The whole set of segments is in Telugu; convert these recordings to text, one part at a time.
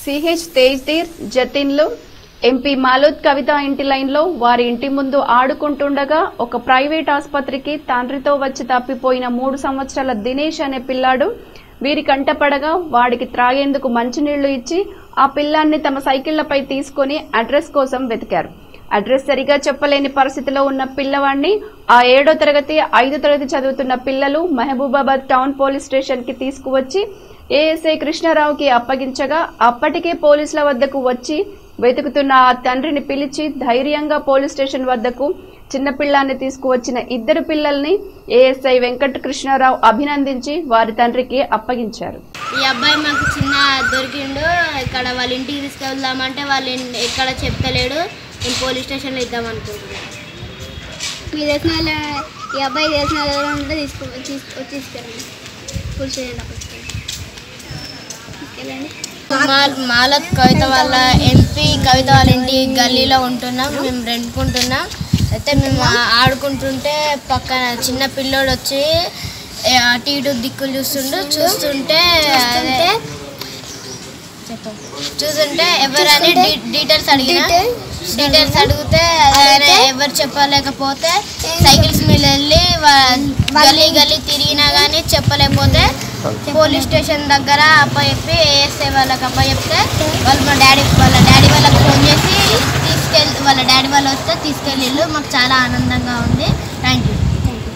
సిహెచ్ తేజ్దీర్ జతిన్లు ఎంపీ మాలోద్ కవిత ఇంటి లైన్లో వారి ఇంటి ముందు ఆడుకుంటుండగా ఒక ప్రైవేట్ ఆసుపత్రికి తండ్రితో వచ్చి తప్పిపోయిన మూడు సంవత్సరాల దినేష్ అనే పిల్లాడు వీరి కంటపడగా వాడికి త్రాగేందుకు మంచినీళ్లు ఇచ్చి ఆ పిల్లాన్ని తమ సైకిళ్లపై తీసుకుని అడ్రస్ కోసం వెతికారు అడ్రస్ సరిగా చెప్పలేని పరిస్థితిలో ఉన్న పిల్లవాడిని ఆ ఏడో తరగతి ఐదో తరగతి చదువుతున్న పిల్లలు మహబూబాబాద్ టౌన్ పోలీస్ స్టేషన్ కి తీసుకువచ్చి ఏఎస్ఐ కృష్ణారావుకి అప్పగించగా అప్పటికే పోలీసుల వద్దకు వచ్చి వెతుకుతున్న ఆ తండ్రిని పిలిచి ధైర్యంగా పోలీస్ స్టేషన్ వద్దకు చిన్న పిల్లాన్ని తీసుకువచ్చిన ఇద్దరు పిల్లల్ని ఏఎస్ఐ వెంకట కృష్ణారావు అభినందించి వారి తండ్రికి అప్పగించారు ఈ అబ్బాయి మాకు చిన్న దొరికిండు ఇక్కడ వాళ్ళ ఇంటికి తీసుకెళ్దామంటే వాళ్ళు ఇన్- ఎక్కడ చెప్తలేడు నేను పోలీస్ స్టేషన్లో ఇద్దాం అనుకుంటున్నాను మీకు తెలిసిన వాళ్ళ ఈ అబ్బాయి తెలిసిన వాళ్ళు ఎవరైనా ఉంటే తీసుకో తీసుకో తీసుకెళ్ళండి పోలీస్ స్టేషన్ అక్కడికి తీసుకెళ్ళండి మా- మాలత్ కవిత వాళ్ళ ఎంపీ కవిత వాళ్ళ ఇంటి గల్లీలో ఉంటున్నాం మేము రెండుకుంటున్నాం అయితే మేము ఆ- ఆడుకుంటుంటే పక్కన చిన్న పిల్లోడు వచ్చి ఏ, అటు ఇటు దిక్కులు చూస్తుండు చూస్తుంటే అదే చెప్పు. చూస్తుంటే ఎవరని డీ- డీటెయిల్స్ అడిగిన డీటెయిల్స్ అడిగితే ఆయన ఎవరు చెప్పలేకపోతే సైకిల్స్ మీద వెళ్ళి వా- గల్లీ గల్లీ తిరిగినా కానీ చెప్పలేకపోతే పోలీస్ స్టేషన్ దగ్గర అప్ప చెప్పి ఏఎస్ఐ వాళ్ళకి అప్ప చెప్తే వాళ్ళు మా డాడీ వాళ్ళ డాడీ వాళ్ళకి ఫోన్ చేసి తీసుకెళ్ళి వాళ్ళ డాడీ వాళ్ళు వస్తే తీసుకెళ్ళిళ్ళు మాకు చాలా ఆనందంగా ఉంది థ్యాంక్ యూ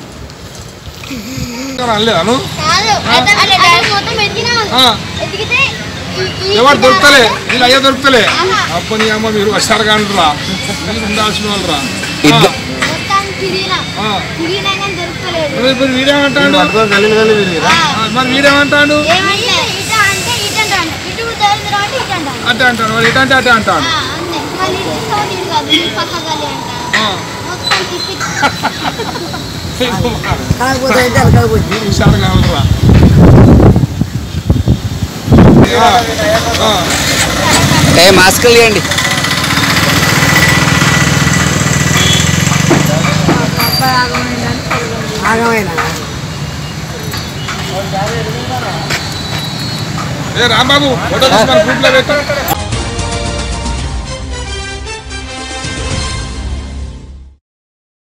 అనలేదాను మొత్తం ఎదిగినా ఎదిగితే ఎవరు దొరుకుతలే వీళ్ళు అయ్యా దొరుకుతలే అప్పని అమ్మ మీరు వచ్చారు కానరా మీరు ఉండాల్సిన వాళ్ళు రా మొత్తం తిరిగినా తిరిగినా కానీ దొరకలేదు ఇప్పుడు వీడేమంటాడు ఆ, మరి వీడేమంటాడు ఏమంటే ఇట అంటే ఇట అంటాడు ఇటు తెలియదు కాబట్టి ఇట అంటాడు అట్టే అంటాడు మరి ఇటంటే అట్టే అంటాడు ఆ, అంతే మళ్ళీ ఇటు సౌండ్ ఇటు కాదు ఇటు పక్క గాలి అంటాడు ఆ. మొత్తం తిప్పి హుషారు కావాలరా ఏ మాస్కులు ఇవ్వండి ఏ రాంబాబు ఫోటో తీసుకొని గ్రూప్లో పెట్టు